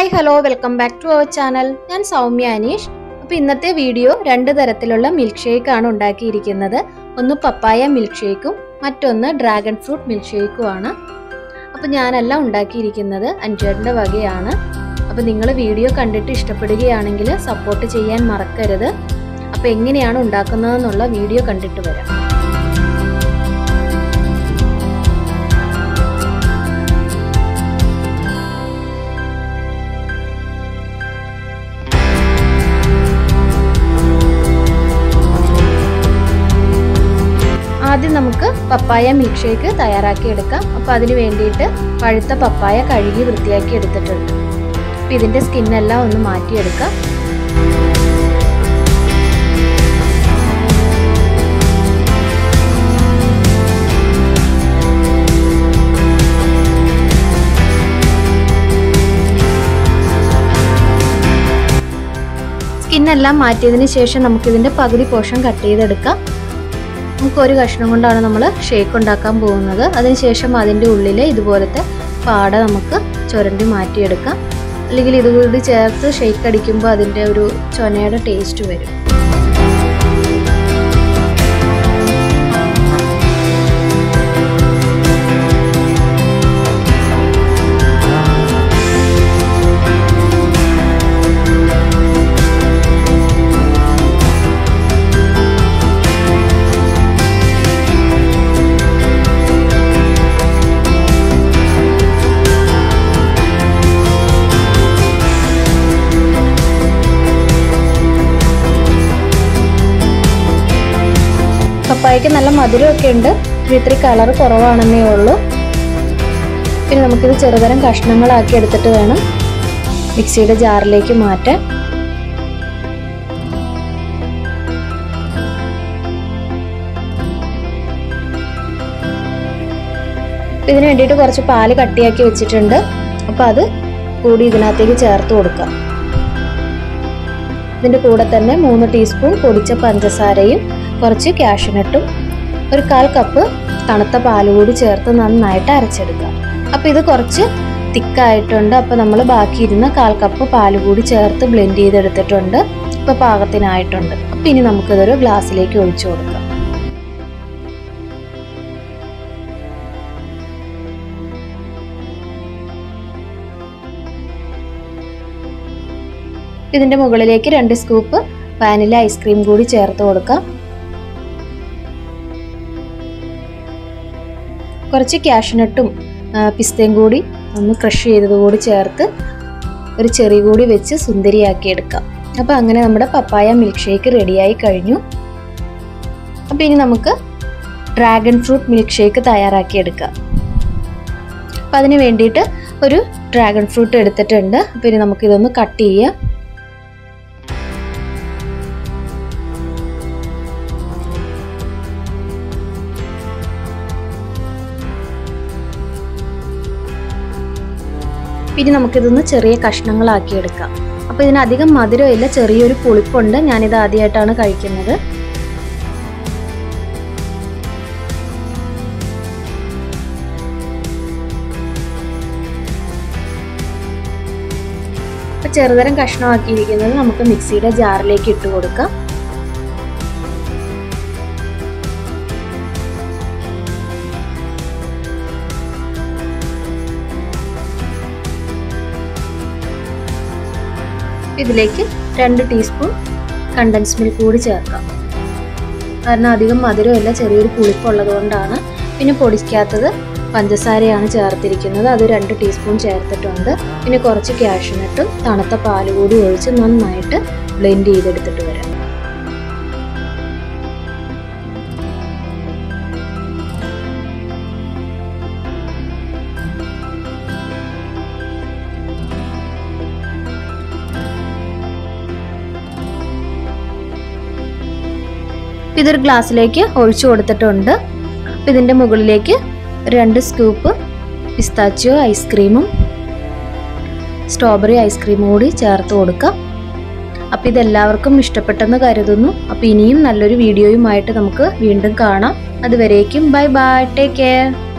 hi hello welcome back to our channel ഞാൻ സൗമ്യ അനീഷ് അപ്പോൾ ഇന്നത്തെ വീഡിയോ രണ്ട് തരത്തിലുള്ള മിൽക്ക് ഷേക്ക് ആണ് ഉണ്ടാക്കിയിരിക്കുന്നത് ഒന്ന് പപ്പായ മിൽക്ക് ഷേക്കും മറ്റൊന്ന് ഡ്രാഗൺ ഫ്രൂട്ട് മിൽക്ക് ഷേക്കും ആണ് അപ്പോൾ ഞാനെല്ലാം ഉണ്ടാക്കിയിരിക്കുന്നത് അഞ്ചേട്ടൻ്റെ വകയാണ് അപ്പോൾ നിങ്ങൾ വീഡിയോ കണ്ടിട്ട് ഇഷ്ടപ്പെടുകയാണെങ്കിൽ സപ്പോർട്ട് ചെയ്യാൻ മറക്കരുത് അപ്പോൾ എങ്ങനെയാണ് ഉണ്ടാക്കുന്നതെന്നുള്ള വീഡിയോ കണ്ടിട്ട് വരാം ആദ്യം നമുക്ക് പപ്പായ മിൽക്ക് ഷേക്ക് തയ്യാറാക്കി എടുക്കാം അപ്പോൾ അതിന് വേണ്ടിയിട്ട് പഴുത്ത പപ്പായ കഴുകി വൃത്തിയാക്കി എടുത്തിട്ടുണ്ട് അപ്പോൾ ഇതിൻ്റെ സ്കിന്നെല്ലാം ഒന്ന് മാറ്റിയെടുക്കാം സ്കിന്നെല്ലാം മാറ്റിയതിന് ശേഷം നമുക്കിതിൻ്റെ പകുതി പോർഷൻ കട്ട് ചെയ്തെടുക്കാം നമുക്ക് ഒരു കഷ്ണം കൊണ്ടാണ് നമ്മൾ ഷേക്ക് ഉണ്ടാക്കാൻ പോകുന്നത് അതിനുശേഷം അതിൻ്റെ ഉള്ളിൽ ഇതുപോലത്തെ പാട നമുക്ക് ചുരണ്ടി മാറ്റിയെടുക്കാം അല്ലെങ്കിൽ ഇതുകൂടി ചേർത്ത് ഷേക്ക് അടിക്കുമ്പോൾ അതിൻ്റെ ഒരു ചൊനയുടെ ടേസ്റ്റ് വരും പപ്പായക്ക് നല്ല മധുരമൊക്കെ ഉണ്ട് ഇത്തിരി കളർ കുറവാണെന്നേ ഉള്ളൂ പിന്നെ നമുക്കിത് ചെറുതരം കഷ്ണങ്ങളാക്കി എടുത്തിട്ട് വേണം മിക്സിയുടെ ജാറിലേക്ക് മാറ്റാൻ ഇതിന് വേണ്ടിയിട്ട് കുറച്ച് പാല് കട്ടിയാക്കി വെച്ചിട്ടുണ്ട് അപ്പോൾ അത് കൂടി ഇതിനകത്തേക്ക് ചേർത്ത് കൊടുക്കാം ഇതിൻ്റെ കൂടെ തന്നെ മൂന്ന് ടീസ്പൂൺ പൊടിച്ച പഞ്ചസാരയും കുറച്ച് കാഷ്നട്ടും ഒരു കാൽ കപ്പ് തണുത്ത പാൽ കൂടി ചേർത്ത് നന്നായിട്ട് അരച്ചെടുക്കുക അപ്പോൾ ഇത് കുറച്ച് തിക്കായിട്ടുണ്ട് അപ്പോൾ നമ്മൾ ബാക്കിയിരുന്ന കാൽ കപ്പ് പാൽ കൂടി ചേർത്ത് ബ്ലെൻഡ് ചെയ്തെടുത്തിട്ടുണ്ട് ഇപ്പോൾ പാകത്തിനായിട്ടുണ്ട് അപ്പോൾ ഇനി നമുക്കിതൊരു ഗ്ലാസ്സിലേക്ക് ഒഴിച്ചു കൊടുക്കാം ഇതിൻ്റെ മുകളിലേക്ക് രണ്ട് സ്കൂപ്പ് വാനില ഐസ്ക്രീം കൂടി ചേർത്ത് കൊടുക്കാം കുറച്ച് കാഷ്നട്ടും പിസ്തയും കൂടി ഒന്ന് ക്രഷ് ചെയ്തത് കൂടി ചേർത്ത് ഒരു ചെറി കൂടി വെച്ച് സുന്ദരിയാക്കി എടുക്കാം അപ്പോൾ അങ്ങനെ നമ്മുടെ പപ്പായ മിൽക്ക് ഷേക്ക് റെഡിയായി കഴിഞ്ഞു അപ്പോൾ ഇനി നമുക്ക് ഡ്രാഗൺ ഫ്രൂട്ട് മിൽക്ക് ഷേക്ക് തയ്യാറാക്കി എടുക്കാം അപ്പോൾ അതിന് വേണ്ടിയിട്ട് ഒരു ഡ്രാഗൺ ഫ്രൂട്ട് എടുത്തിട്ടുണ്ട് അപ്പോൾ ഇനി നമുക്കിതൊന്ന് കട്ട് ചെയ്യാം പിന്നെ നമുക്കിതൊന്ന് ചെറിയ കഷ്ണങ്ങളാക്കി എടുക്കാം അപ്പോൾ ഇതിനധികം മധുരമില്ല ചെറിയൊരു പുളിപ്പുണ്ട് ഞാനിത് ആദ്യമായിട്ടാണ് കഴിക്കുന്നത് അപ്പോൾ ചെറുതരം കഷ്ണമാക്കിയിരിക്കുന്നത് നമുക്ക് മിക്സിയുടെ ജാറിലേക്ക് ഇട്ട് കൊടുക്കാം ഇതിലേക്ക് രണ്ട് ടീസ്പൂൺ കണ്ടൻസ് മിൽക്ക് കൂടി ചേർക്കാം കാരണം അധികം മധുരമില്ല ചെറിയൊരു പുളിപ്പുള്ളത് കൊണ്ടാണ് പിന്നെ പൊടിക്കാത്തത് പഞ്ചസാരയാണ് ചേർത്തിരിക്കുന്നത് അത് രണ്ട് ടീസ്പൂൺ ചേർത്തിട്ടുണ്ട് പിന്നെ കുറച്ച് കാഷ്നട്ടും തണുത്ത പാൽ കൂടി ഒഴിച്ച് നന്നായിട്ട് ബ്ലെൻഡ് ചെയ്തെടുത്തിട്ട് വരാം ഇതൊരു ഗ്ലാസ്സിലേക്ക് ഒഴിച്ചു കൊടുത്തിട്ടുണ്ട് ഇതിൻ്റെ മുകളിലേക്ക് രണ്ട് സ്കൂപ്പ് പിസ്താച്ചിയോ ഐസ്ക്രീമും സ്ട്രോബെറി ഐസ്ക്രീമും കൂടി ചേർത്ത് കൊടുക്കാം അപ്പോൾ ഇതെല്ലാവർക്കും ഇഷ്ടപ്പെട്ടെന്ന് കരുതുന്നു അപ്പോൾ ഇനിയും നല്ലൊരു വീഡിയോയുമായിട്ട് നമുക്ക് വീണ്ടും കാണാം അതുവരേക്കും ബൈ ബൈ ടേക്ക് കെയർ